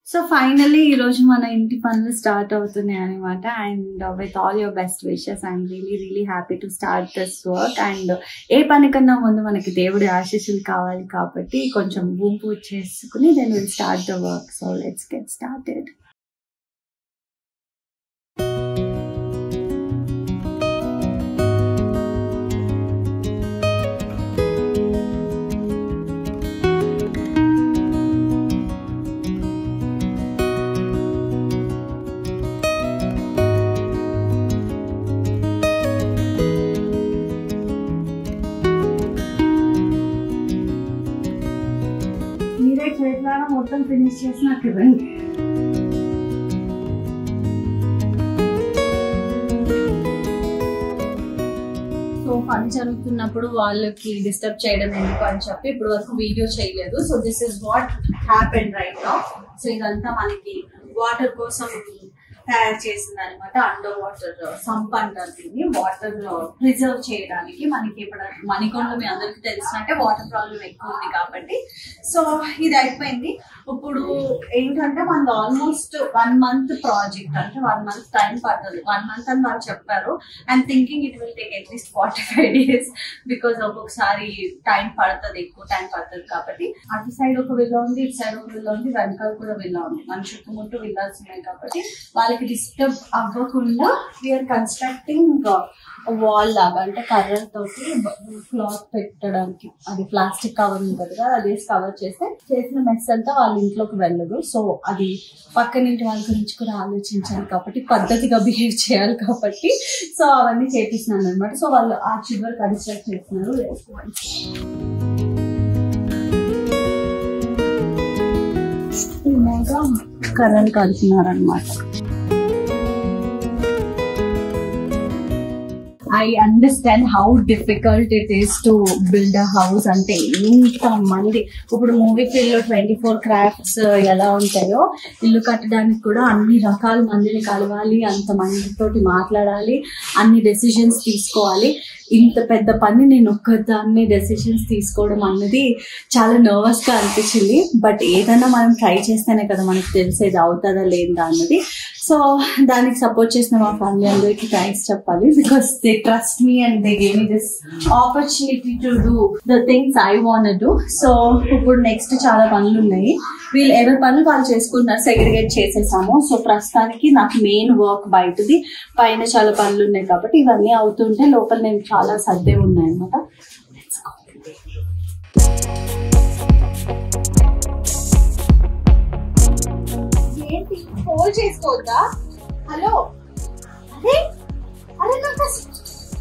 So finally ఈ రోజు మన ఇంటి పనులు స్టార్ట్ అవుతున్నాయి అనమాట and with all your best wishes I'm really really happy to start this work and ఏ పని కన్నా ముందు మనకి దేవుడి ఆశీస్సులు కావాలి కాబట్టి కొంచెం భూమి పూజ చేసుకుని then will start the work so let's get started మీరే చేతులారా మొత్తం ఫినిష్ చేసి నాకు ఇవ్వండి సో పని జరుగుతున్నప్పుడు వాళ్ళకి డిస్టర్బ్ చేయడం ఎందుకు అని చెప్పి ఇప్పుడు వరకు వీడియో చేయలేదు so this is what happen right now so ఇదంతా మనకి వాటర్ కోసం తయారు చేసింది అనమాట అండర్ వాటర్ సంప్ అంటారు దీన్ని వాటర్ ప్రిజర్వ్ చేయడానికి మనకి ఇప్పుడు మణికొండ మీ అందరికి తెలిసినట్టే వాటర్ ప్రాబ్లం ఎక్కువ ఉంది కాబట్టి సో ఇది అయిపోయింది ఇప్పుడు ఏంటంటే మనది ఆల్మోస్ట్ వన్ మంత్ ప్రాజెక్ట్ అంటే వన్ మంత్ టైం పడుతుంది వన్ మంత్ అని వాళ్ళు చెప్పారు and thinking it will take at least forty five days because ఒక్కొక్కసారి టైం పడుతుంది ఎక్కువ టైం పడుతుంది కాబట్టి అటు సైడ్ ఒక విల్ల ఉంది ఇటు సైడ్ ఒక విల్ల ఉంది వెనకాల కూడా విల్ల ఉంది మన చుట్టుముట్టు విల్లాస్ ఉన్నాయి కాబట్టి వాళ్ళకి డిస్టర్బ్ అవ్వకుండా వీఆర్ కన్స్ట్రక్టింగ్ వాల్ లాగా అంటే కర్రలతోటి క్లాత్ పెట్టడానికి అది ప్లాస్టిక్ కవర్ ఉంటుంది కదా అది కవర్ చేస్తే చేసిన మెస్ అంతా వాళ్ళ ఇంట్లోకి వెళ్ళదు సో అది పక్కనింటి వాళ్ళ గురించి కూడా ఆలోచించాలి కాబట్టి పద్ధతిగా బిహేవ్ చేయాలి కాబట్టి సో అవన్నీ చేపిస్తున్నాను అనమాట సో వాళ్ళు ఆ చివరి కన్స్ట్రక్ట్ చేస్తున్నారు ఇలాగా కర్రలు కడుతున్నారు అనమాట I understand how difficult it is to build a house అంటే ఇంత మంది ఇప్పుడు మూవీ ఫీల్డ్ లో ట్వంటీ ఫోర్ క్రాఫ్ట్స్ ఎలా ఉంటాయో ఇల్లు కట్టడానికి కూడా అన్ని రకాల మందిని కలవాలి అంత మందితోటి మాట్లాడాలి అన్ని డెసిషన్స్ తీసుకోవాలి ఇంత పెద్ద పని నేను ఒక్కదాన్ని డెసిషన్స్ తీసుకోవడం అన్నది చాలా నర్వస్ గా అనిపించింది బట్ ఏదైనా మనం ట్రై చేస్తేనే కదా మనకు తెలిసేది అవుతుందా లేదా అన్నది సో దానికి సపోర్ట్ చేసిన మా ఫ్యామిలీ అందరికి థ్యాంక్స్ చెప్పాలి because they trust me and they gave this opportunity to do the things I want do so ఇప్పుడు నెక్స్ట్ చాలా పనులు ఉన్నాయి వీళ్ళు ఎవరి పనులు వాళ్ళు చేసుకున్నారు సెగ్రిగేట్ చేసేసాము సో ప్రస్తుతానికి నాకు మెయిన్ వర్క్ బయటది పైన చాలా పనులు ఉన్నాయి కాబట్టి ఇవన్నీ అవుతుంటే లోపల నేను చాలా సర్దే ఉన్నాయి అనమాట ఏంటి ఫోన్ చేసుకోవద్దా హలో అరే అరే నాకు అస-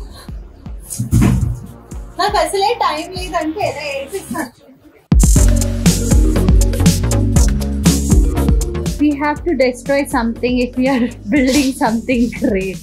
నాకు అసలే టైం లేదంటే ఎలా ఏడిపిస్తాను we have to destroy something if we are building something great.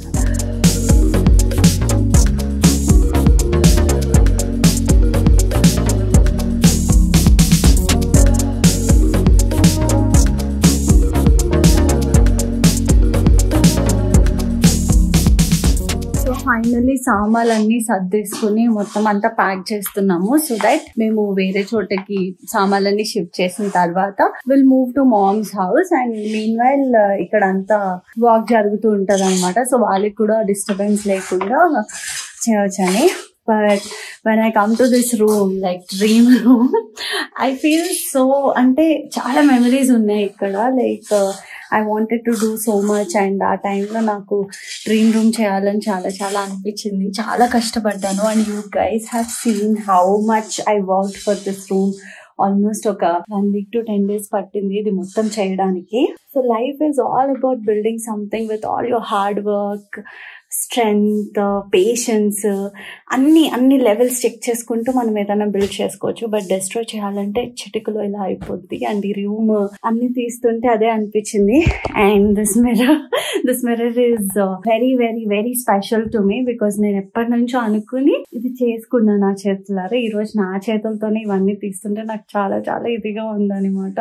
So finally సామాన్లన్నీ సర్దేసుకుని మొత్తం అంతా ప్యాక్ చేస్తున్నాము సో దట్ మేము వేరే చోటకి సామాన్లన్నీ షిఫ్ట్ చేసిన తర్వాత will move to mom's house and meanwhile ఇక్కడ అంతా వాక్ జరుగుతూ ఉంటది అనమాట సో వాళ్ళకి కూడా డిస్టర్బెన్స్ లేకుండా చేయవచ్చని but when I come to this room like dream room I feel so అంటే చాలా మెమరీస్ ఉన్నాయి ఇక్కడ like I wanted to do so much and ఆ టైంలో నాకు డ్రీమ్ రూమ్ చేయాలని చాలా చాలా అనిపించింది చాలా కష్టపడ్డాను and you guys have seen how much I work for this room almost ఒక one week to ten days పట్టింది ఇది మొత్తం చేయడానికి so life is all about building something with all your hard work strength patience అన్ని అన్ని levels check చేసుకుంటూ మనం ఏదైనా బిల్డ్ చేసుకోవచ్చు బట్ డెస్ట్రాయ్ చేయాలంటే చిటికలో ఇలా అయిపోద్ది అండ్ ఈ రూమ్ అన్ని తీస్తుంటే అదే అనిపించింది and this mirror this mirror is very very very special to me because నేను ఎప్పటి నుంచో అనుకుని ఇది చేసుకున్నాను నా చేతులారా ఈ రోజు నా చేతులతోనే ఇవన్నీ తీస్తుంటే నాకు చాలా చాలా ఇదిగా ఉందన్నమాట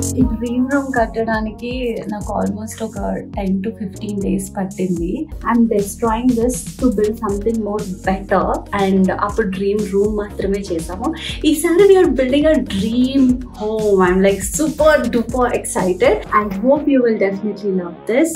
ఈ డ్రీమ్ రూమ్ కట్టడానికి నాకు ఆల్మోస్ట్ ఒక టెన్ టు ఫిఫ్టీన్ డేస్ పట్టింది I'm destroying this to build something more better and అప్పుడు డ్రీమ్ రూమ్ మాత్రమే చేసాము ఈసారి we're building a dream home I'm like super duper excited I hope you will definitely love this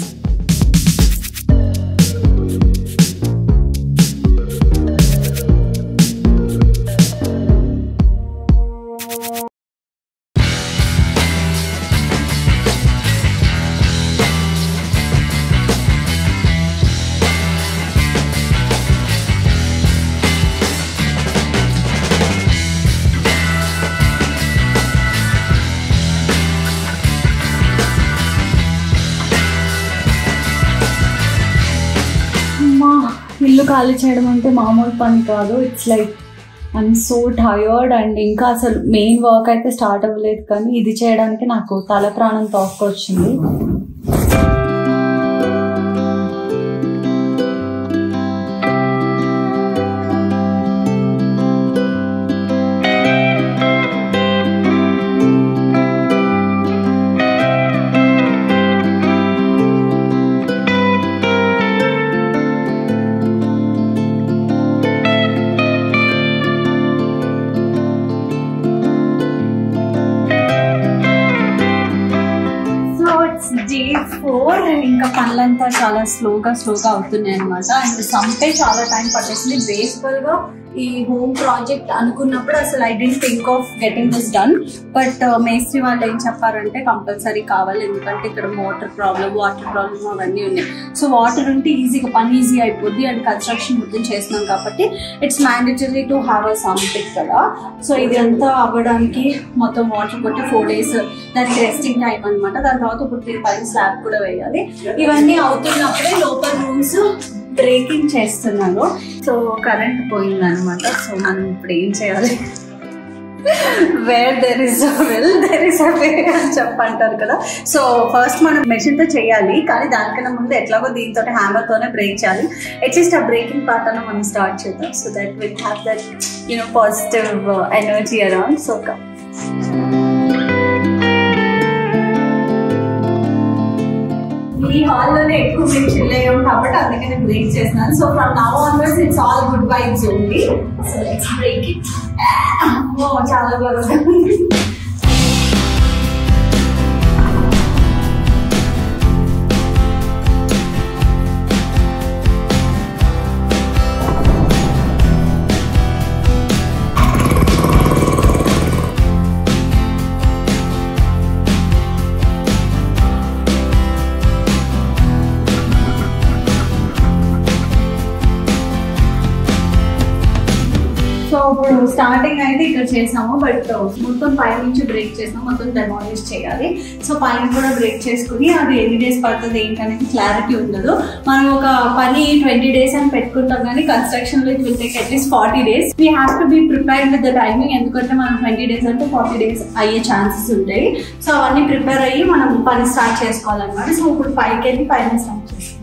అమ్మా ఇల్లు ఖాళీ చేయడం అంటే మామూలు పని కాదు it's like I'm so tired and ఇంకా అసలు మెయిన్ వర్క్ అయితే స్టార్ట్ అవ్వలేదు కానీ ఇది చేయడానికి నాకు తల ప్రాణం తోక్కొచ్చింది సో ఇట్స్ డే ఫోర్ ఇంకా పనులంతా చాలా స్లోగా స్లోగా అవుతున్నాయి అనమాట అండ్ సంపే చాలా టైం పట్టేసింది బేసికల్ గా ఈ హోమ్ ప్రాజెక్ట్ అనుకున్నప్పుడు అసలు I didn't think of getting this done but మేస్త్రి వాళ్ళు ఏం చెప్పారంటే కంపల్సరీ కావాలి ఎందుకంటే ఇక్కడ మోటార్ ప్రాబ్లం వాటర్ ప్రాబ్లం అవన్నీ ఉన్నాయి సో వాటర్ ఉంటే ఈజీగా పని ఈజీ అయిపోద్ది అండ్ కన్స్ట్రక్షన్ మొత్తం చేస్తున్నాం కాబట్టి it's mandatory to have a sump కదా సో ఇది అంతా అవ్వడానికి మొత్తం వాటర్ కొట్టి ఫోర్ డేస్ దానికి రెస్టింగ్ టైం అన్నమాట దాని తర్వాత ఇప్పుడు పైన స్లాబ్ కూడా వేయాలి ఇవన్నీ అవుతున్నప్పుడే లోపల రూమ్స్ బ్రేకింగ్ చేస్తున్నారు సో కరెంట్ పోయింది అనమాట సో మనం ఇప్పుడు ఏం చేయాలి where there is a will there is a way అని చెప్పంటారు కదా సో ఫస్ట్ మనం మెషిన్ తో చేయాలి కానీ దానికన్నా ముందు ఎట్లాగో దీంతో హ్యామర్ తోనే బ్రేక్ చేయాలి అట్లీస్ట్ ఆ బ్రేకింగ్ పార్ట్ అన్న మనం స్టార్ట్ చేద్దాం so that will have that you know positive energy around so ఈ హాల్ లోనే ఎక్కువ మేము చిల్ అయ్యాం కాబట్టి అందుకనే బ్రేక్ చేస్తున్నాను so from now onwards it's all good vibes only so let's break it ఓ చాలా బాగా ఉంది. సో ఇప్పుడు స్టార్టింగ్ అయితే ఇక్కడ చేసాము బట్ మొత్తం పై నుంచి బ్రేక్ చేసాము మొత్తం డెమాలిష్ చేయాలి సో పైన కూడా బ్రేక్ చేసుకుని అది ఎన్ని డేస్ పడుతుంది ఏంటనేది క్లారిటీ ఉండదు మనం ఒక పని ట్వంటీ డేస్ అని పెట్టుకుంటాం కానీ కన్స్ట్రక్షన్ లో it will take at least forty days we have to be prepared with the timing ఎందుకంటే మనం ట్వంటీ డేస్ అంటే ఫార్టీ డేస్ అయ్యే ఛాన్సెస్ ఉంటాయి సో అవన్నీ ప్రిపేర్ అయ్యి మనం పని స్టార్ట్ చేసుకోవాలన్నమాట సో ఇప్పుడు పైకి వెళ్ళి పైన స్టార్ట్ చేస్తాం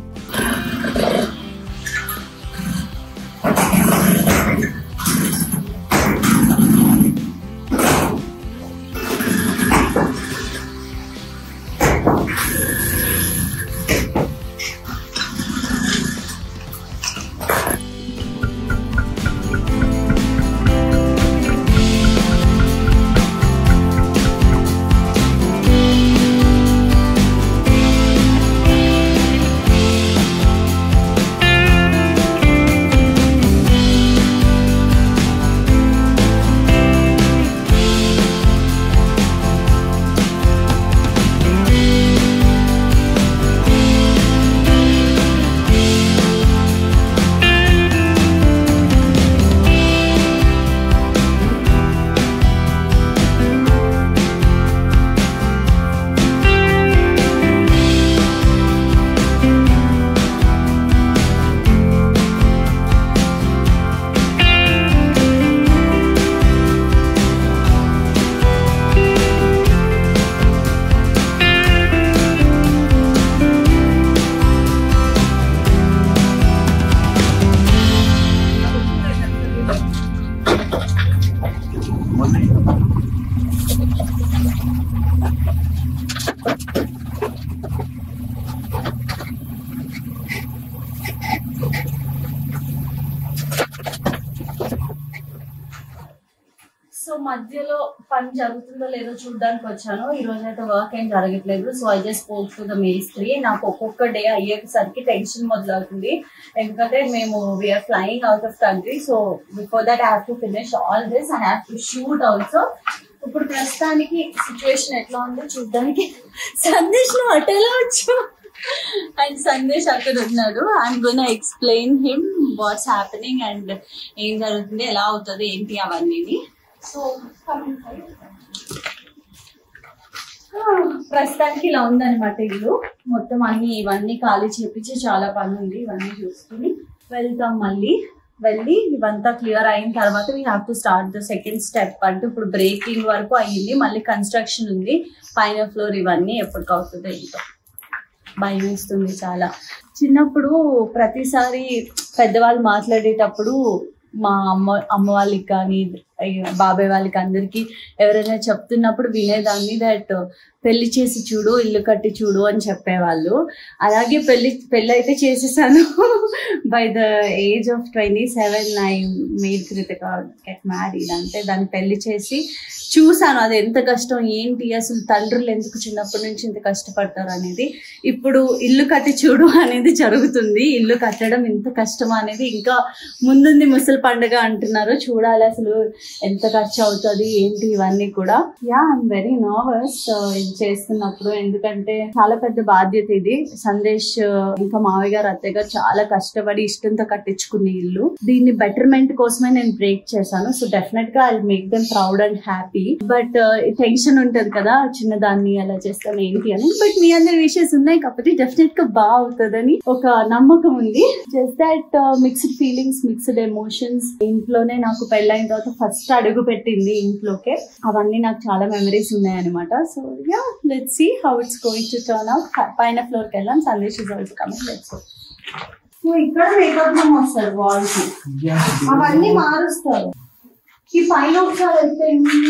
సో మధ్యలో పని జరుగుతుందో లేదో చూడడానికి వచ్చాను ఈ రోజు అయితే వర్క్ ఏం జరగట్లేదు so I just spoke to the మేస్త్రి నాకు ఒక్కొక్క డే అయ్యేసరికి టెన్షన్ మొదలవుతుంది ఎందుకంటే మేము we're flying out of country so before that I have to finish all this I have to shoot also ఇప్పుడు ప్రస్తుతానికి సిచ్యువేషన్ ఎట్లా ఉందో చూడడానికి సందేశ్ నువ్వు అటేలా వచ్చు అండ్ సందేశ్ అక్కడ ఉన్నాడు I'm gonna explain him what's happening and ఏం జరుగుతుంది ఎలా అవుతుంది ఏంటి అవన్నీ సో ప్రస్తుతానికి ఇలా ఉందన్నమాట ఇల్లు మొత్తం అన్ని ఇవన్నీ ఖాళీ చేపించి చాలా పని ఉంది ఇవన్నీ చూసుకుని వెళ్తాం మళ్ళీ వెళ్ళి ఇవంతా క్లియర్ అయిన తర్వాత we have to start the second step అంటే ఇప్పుడు బ్రేకింగ్ వరకు అయ్యింది మళ్ళీ కన్స్ట్రక్షన్ ఉంది పైన ఫ్లోర్ ఇవన్నీ ఎప్పటికవుతుందో ఇంకా భయం వేస్తుంది చాలా చిన్నప్పుడు ప్రతిసారి పెద్దవాళ్ళు మాట్లాడేటప్పుడు మా అమ్మ అమ్మ వాళ్ళకి కానీ అయ్యో, బాబాయ్ వాళ్ళకి అందరికి ఎవరైనా చెప్తున్నప్పుడు వినేదాన్ని దట్ పెళ్లి చేసి చూడు ఇల్లు కట్టి చూడు అని చెప్పేవాళ్ళు అలాగే పెళ్లి పెళ్లి అయితే చేసేసాను by the age of twenty seven I made Krithika get married అంటే దాన్ని పెళ్లి చేసి చూసాను అది ఎంత కష్టం ఏంటి అసలు తండ్రులు ఎందుకు చిన్నప్పటి నుంచి ఇంత కష్టపడతారు అనేది ఇప్పుడు ఇల్లు కట్టి చూడు అనేది జరుగుతుంది ఇల్లు కట్టడం ఇంత కష్టం అనేది ఇంకా ముందుంది ముసలి పండుగ అంటున్నారు చూడాలి అసలు ఎంత ఖర్చు అవుతుంది ఏంటి ఇవన్నీ కూడా యా ఐఎమ్ వెరీ నర్వస్ ఇది చేస్తున్నప్పుడు ఎందుకంటే చాలా పెద్ద బాధ్యత ఇది సందేశ్ uh, ఇంకా మావయ్య గారు అత్తయ్య గారు చాలా కష్టపడి ఇష్టంతో కట్టించుకున్న ఇల్లు దీన్ని బెటర్మెంట్ కోసమే నేను బ్రేక్ చేశాను సో డెఫినెట్ గా I make them proud and happy but tension ఉంటది కదా చిన్నదాన్ని అలా చేస్తాను ఏంటి అని బట్ మీ అందరి విషయస్ ఉన్నాయి కాబట్టి డెఫినెట్ గా బాగుంటుందని ఒక నమ్మకం ఉంది just that mixed feelings mixed emotions ఇంట్లోనే నాకు పెళ్ళైన తర్వాత ఫస్ట్ అడుగు పెట్టింది ఇంట్లోకే అవన్నీ నాకు చాలా మెమరీస్ ఉన్నాయి అనమాట so ya let's see how it's going to turn out పైన ఫ్లోర్ కి వెళ్ళాం Sandesh is also coming let's so ఇక్కడ మేకప్ రూమ్ వస్తారు వాల్ కి అవన్నీ మారుస్తారు ఈ పైన ఒకసారి వెళ్తే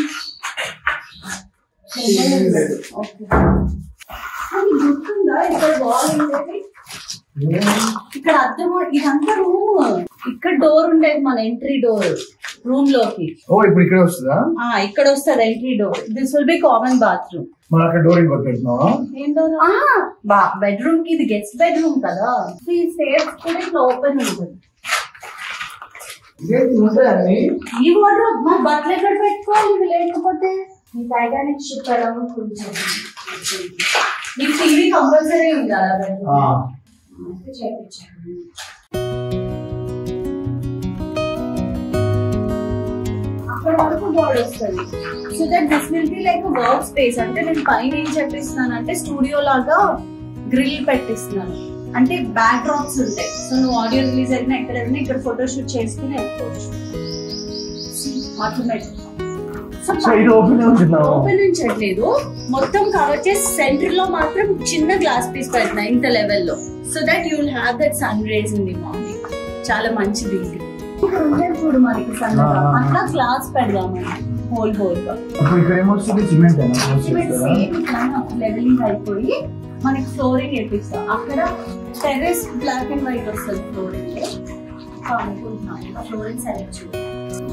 ఓకే గుర్తుందా ఇక్కడ వాల్ ఉండేది ఇక్కడ అద్దం కూడా- ఇదంతా రూమ్ ఇక్కడ డోర్ ఉండేది మన ఎంట్రీ డోర్ రూమ్ లోకి ఓ ఇప్పుడు ఇక్కడ వస్తుందా ఆ ఇక్కడ వస్తుంది entry door this will be common bathroom మన అక్కడ డోర్ ఇంకోటి పెడుతున్నావా ఏం డోర్ బా బెడ్రూమ్ కి ఇది గెస్ట్ బెడ్రూమ్ కదా ఈ స్టేర్స్ కూడా ఇట్లా ఓపెన్ ఉంటుంది ఇదేంటి ఉంటాయని ఈ వాటర్ మా బట్టలు ఎక్కడ పెట్టుకోవాలి ఇవి లేకపోతే మీ టైటానిక్ షిప్ ఎలా కొంచెం మీకు టీవీ కంపల్సరీ ఉండాలి బెడ్రూమ్ అయితే చేయించాను అక్కడ వరకు బోర్డ్ వస్తుంది so that this will be like work space అంటే నేను పైన ఏం చెప్పిస్తున్నాను అంటే స్టూడియో లాగా గ్రిల్ పెట్టిస్తున్నాను అంటే బ్యాక్ డ్రాప్స్ ఉంటాయి సో నువ్వు ఆడియో రిలీజ్ అయినా ఎక్కడైనా ఇక్కడ ఫోటోషూట్ చేసుకుని వెళ్ళిపోవచ్చు ఆటోమేటిక్ సో ఇది ఓపెన్ ఉంటున్నావు ఓపెన్ ఉంచట్లేదు మొత్తం కవర్ చేసి సెంటర్ లో మాత్రం చిన్న గ్లాస్ పీస్ పెట్టిన ఇంత లెవెల్లో so that you will have that sun rays in the morning చాలా మంచిది ఇది ఇక్కడ ఉండేది చూడు మనకి సన్నగా ఆ. అట్లా గ్లాస్ పెడదాం హోల్ హోల్ గా ఇప్పుడు ఇక్కడ ఏమొస్తుంది సిమెంట్ లెవెలింగ్ అయిపోయి మనకి ఫ్లోరింగ్ వేపిస్తాం అక్కడ టెర్రస్ బ్లాక్ అండ్ వైట్ వస్తుంది ఫ్లోరింగ్ అనుకుంటున్నాం ఫ్లోరింగ్ సెలెక్ట్ చూడు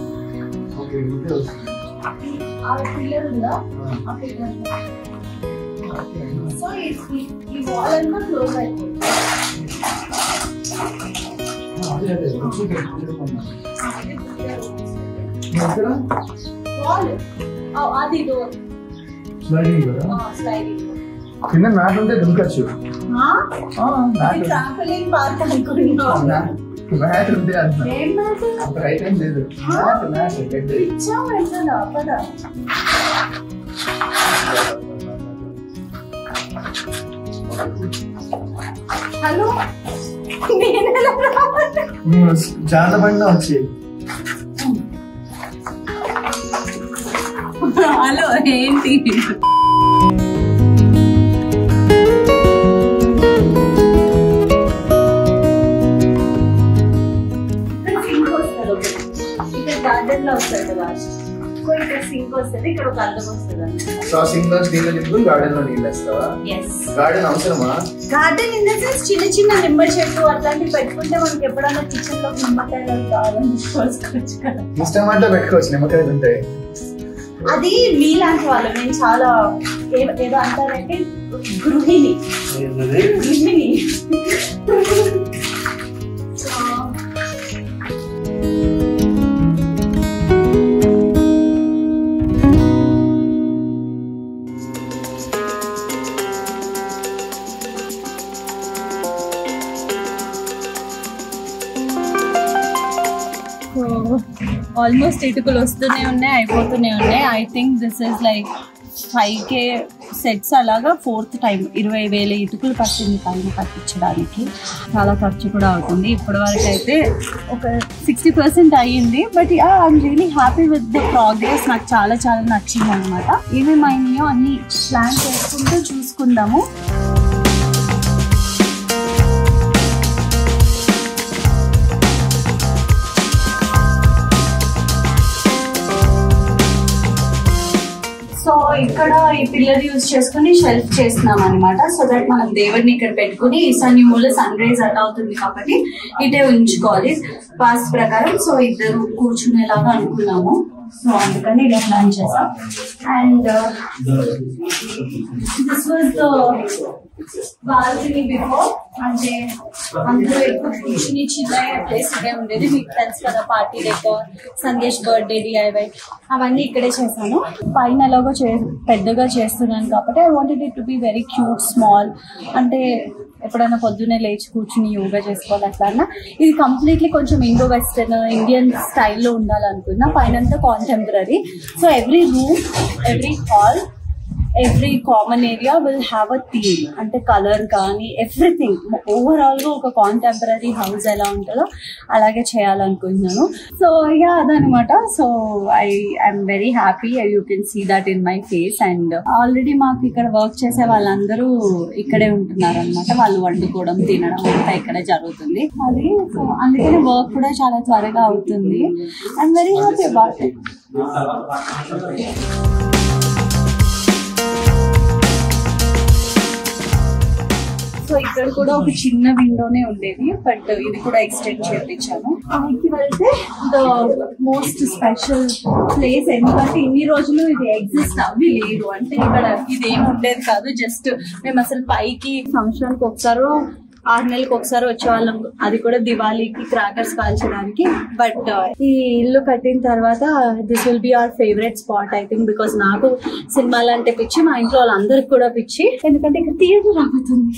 ఆ పిల్లర్ ఉందా ఆ పిల్లర్ సో ఈ ఈ వాల్ అంతా క్లోజ్ అయిపోయింది వాల్ అది డోర్ స్లైడింగ్ కదా స్లైడింగ్ కింద మ్యాట్ ఉంటే దుంకచ్చు ఇది ట్రాంపోలిన్ పార్క్ అనుకున్నా మ్యాట్ ఉంటే అంటున్నా ఏం మ్యాటర్ అంత రైట్ ఏం లేదు మ్యాట్ మ్యాట్ పెద్ద ఇచ్చాం వెళ్తుందా పదా హలో నేనెలా రావాలి? చాలా బండి వచ్చి హలో ఏంటి ఇక్కడ సింక్ వస్తుంది ఒకటి. ఇక్కడ గార్డెన్ లో వస్తుంది లాస్ట్ సో ఇక్కడ సింక్ వస్తుంది ఇక్కడ ఒక అద్దం వస్తుంది అన్నమాట సో సింగ్ లో నీళ్ళు నింపుకుని గార్డెన్ లో నీళ్ళు వేస్తావా ఎస్ గార్డెన్ అవసరమా గార్డెన్ ఇన్ ద సెన్స్ చిన్న చిన్న నిమ్మ చెట్టు అట్లాంటివి పెట్టుకుంటే మనకి ఎప్పుడైనా కిచెన్ లో నిమ్మకాయలు కావాలని కోసుకోవచ్చు కదా ఇష్టం అంటే పెట్టుకోవచ్చు నిమ్మకాయలు ఉంటాయి అది మీలాంటి వాళ్ళు నేను చాలా ఏ- ఏదో అంటారంటే గృహిణి గృహిణి సో సో ఆల్మోస్ట్ ఇటుకలు వస్తూనే ఉన్నాయి అయిపోతూనే ఉన్నాయి I think this is like five K sets అలాగా ఫోర్త్ టైం ఇరవై వేల ఇటుకలు పట్టింది పైన కట్టించడానికి చాలా ఖర్చు కూడా అవుతుంది ఇప్పటి వరకు అయితే ఒక సిక్స్టీ పర్సెంట్ అయ్యింది but I'm really happy with the progress నాకు చాలా చాలా నచ్చింది అనమాట ఏమేమి అయినాయో అన్ని ప్లాన్ చేసుకుంటూ చూసుకుందాము సో ఇక్కడ ఈ పిల్లర్ యూజ్ చేసుకుని షెల్ఫ్ చేస్తున్నాం అనమాట సో దట్ మనం దేవుడిని ఇక్కడ పెట్టుకుని ఈశాన్య మూల సన్ రైజ్ అట్ అవుతుంది కాబట్టి ఇటే ఉంచుకోవాలి పాస్ ప్రకారం సో ఇద్దరు కూర్చునేలాగా అనుకున్నాము సో అందుకని ఇలా ప్లాన్ చేసాం and this was the balcony before అంటే అందులో ఎక్కువ కూర్చుని చిన్న ప్లేస్ ఇదే ఉండేది మీకు తెలుసు కదా party decor Sandesh birthday DIY అవన్నీ ఇక్కడే చేశాను పైన ఎలాగో చే పెద్దగా చేస్తున్నాను కాబట్టి I wanted it to be very cute small అంటే ఎప్పుడైనా పొద్దున్నే లేచి కూర్చుని యోగా చేసుకోవాలి అట్లా అన్నా ఇది కంప్లీట్లీ కొంచెం ఇండో వెస్టర్న్ ఇండియన్ స్టైల్లో ఉండాలనుకున్నా పైనంతా contemporary so every room every hall every common area will have a theme అంటే కలర్ కానీ ఎవ్రీథింగ్ ఓవరాల్ గా ఒక కాంటెంపరీ హౌస్ ఎలా ఉంటుందో అలాగే చేయాలనుకుంటున్నాను సో యా అదనమాట so I I'm very happy you can see that in my face and already మాకు ఇక్కడ వర్క్ చేసే వాళ్ళందరూ ఇక్కడే ఉంటున్నారు అనమాట వాళ్ళు వండుకోవడం తినడం అంతా ఇక్కడే జరుగుతుంది అది సో అందుకని వర్క్ కూడా చాలా త్వరగా అవుతుంది I'm very happy about it so ఇక్కడ కూడా ఒక చిన్న విండోనే ఉండేది బట్ ఇది కూడా ఎక్స్టెండ్ చేయించాను పైకి వెళ్తే ద మోస్ట్ స్పెషల్ ప్లేస్ ఎందుకంటే ఇన్ని రోజులు ఇది ఎగ్జిస్ట్ అవ్వి లేదు అంటే ఇక్కడ ఇది ఏమి ఉండేది కాదు జస్ట్ మేము అసలు పైకి సంవత్సరానికి ఒకసారి ఆరు నెలలకు ఒకసారి వచ్చేవాళ్ళం అది కూడా దివాళీకి క్రాకర్స్ కాల్చడానికి బట్ ఈ ఇల్లు కట్టిన తర్వాత this will be our favourite spot I think because నాకు సినిమాలు అంటే పిచ్చి మా ఇంట్లో వాళ్ళందరికి కూడా పిచ్చి ఎందుకంటే ఇక్కడ థియేటర్ రాబోతుంది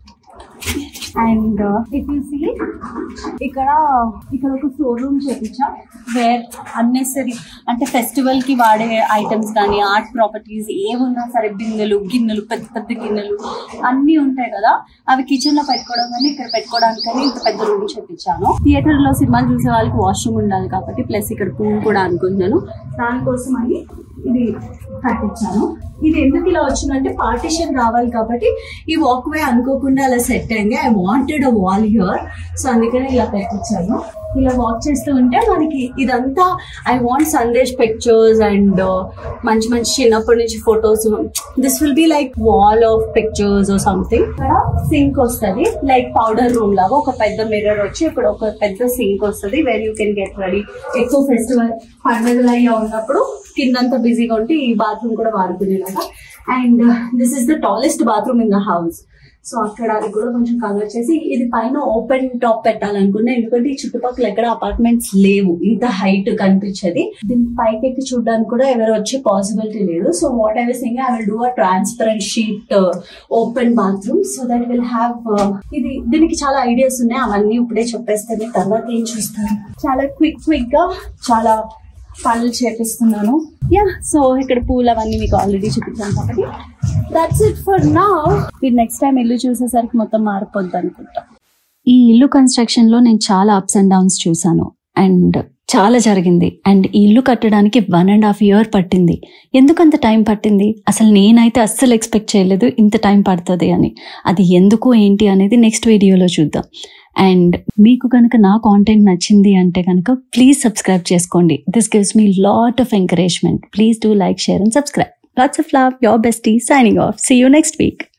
అండ్ ఇఫ్ యూ సీ ఇక్కడ ఇక్కడ ఒక షోరూమ్ చేపించా వేర్ అన్నెసరీ అంటే ఫెస్టివల్ కి వాడే ఐటమ్స్ కానీ ఆర్ట్ ప్రాపర్టీస్ ఏమున్నా సరే బిందెలు గిన్నెలు పెద్ద పెద్ద గిన్నెలు అన్నీ ఉంటాయి కదా అవి కిచెన్ లో పెట్టుకోవడం కానీ ఇక్కడ పెట్టుకోవడానికని ఇంత పెద్ద రూమ్ చేపించాను థియేటర్ లో సినిమాలు చూసే వాళ్ళకి వాష్రూమ్ ఉండాలి కాబట్టి ప్లస్ ఇక్కడ పూల్ కూడా అనుకున్నాను దానికోసం అని ఇది కట్టించాను ఇది ఎందుకు ఇలా వచ్చిందంటే పార్టీషన్ రావాలి కాబట్టి ఈ వాక్ వే అనుకోకుండా అలా సెట్ అయింది I wanted a wall here so అందుకని ఇలా పెట్టించాను ఇలా వాక్ చేస్తూ ఉంటే మనకి ఇదంతా I want Sandesh pictures and మంచి మంచి చిన్నప్పటి నుంచి photos this will be like wall of pictures something ఇక్కడ సింక్ వస్తుంది లైక్ పౌడర్ రూమ్ లాగా ఒక పెద్ద మిర్రర్ వచ్చి ఇక్కడ ఒక పెద్ద సింక్ వస్తుంది where you can get ready ఎక్కువ ఫెస్టివల్ పండుగలు అయ్యా ఉన్నప్పుడు కిందంతా బిజీగా ఉంటే ఈ బాత్రూమ్ కూడా వాడుకునేలాగా and this is the tallest bathroom in the house so అక్కడ అది కూడా కొంచెం కవర్ చేసి ఇది పైన ఓపెన్ టాప్ పెట్టాలనుకున్నా ఎందుకంటే ఈ చుట్టుపక్కల ఎక్కడ అపార్ట్మెంట్స్ లేవు ఇంత హైట్ కనిపించేది దీని పైకి ఎక్కి చూడడానికి కూడా ఎవరు వచ్చే పాసిబిలిటీ లేదు so what I will sing I will do a transparent sheet open bathroom so that will have ఇది దీనికి చాలా ఐడియాస్ ఉన్నాయి అవన్నీ ఇప్పుడే చెప్పేస్తాను తర్వాత ఏం చూస్తారు చాలా క్విక్ క్విక్ గా చాలా పనులు చేపిస్తున్నాను యా సో ఇక్కడ పూలు అవన్నీ మీకు ఆల్రెడీ చూపించాను కాబట్టి దట్స్ ఇట్ ఫర్ నా మీరు నెక్స్ట్ టైం ఇల్లు చూసేసరికి మొత్తం మారిపోద్ది అనుకుంటా ఈ ఇల్లు కన్స్ట్రక్షన్ లో నేను చాలా అప్స్ అండ్ డౌన్స్ చూసాను అండ్ చాలా జరిగింది అండ్ ఈ ఇల్లు కట్టడానికి వన్ అండ్ హాఫ్ ఇయర్ పట్టింది ఎందుకంత టైం పట్టింది అసలు నేనైతే అస్సలు ఎక్స్పెక్ట్ చేయలేదు ఇంత టైం పడుతుంది అని అది ఎందుకు ఏంటి అనేది నెక్స్ట్ వీడియోలో చూద్దాం అండ్ మీకు కనుక నా కాంటెంట్ నచ్చింది అంటే కనుక ప్లీజ్ సబ్స్క్రైబ్ చేసుకోండి this gives me lot of encouragement please do like share and subscribe lots of love your bestie signing off see you next week